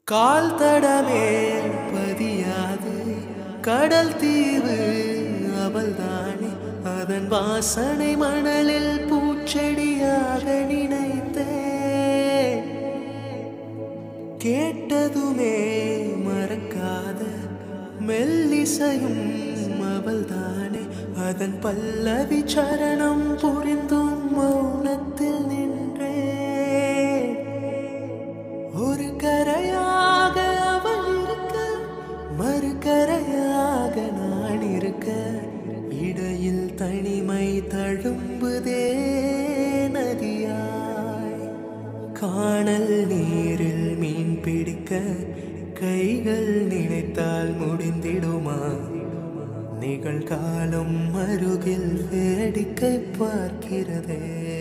கால் தடமே பதியாது கடல் தீவு அவள்தானே அதன் வாசனை மணலில் பூச்செடியாக நினைத்தேன் கேட்டதுமே மறக்காத மெல்லிசையும் அவள்தானே அதன் பல்லவி சரணம் புரிந்தும் மௌனத்தில் நின்றேன் ஒரு கரையாக அவள் இருக்க மறு கரையாக நான் இருக்க இடையில் தனிமை தழும்புதே நதியாய் காணல் நீரில் மீன் பிடிக்க கைகள் நினைத்தால் முடிந்திடுமா நிகழ்காலம் அருகில் வேடிக்கை பார்க்கிறதே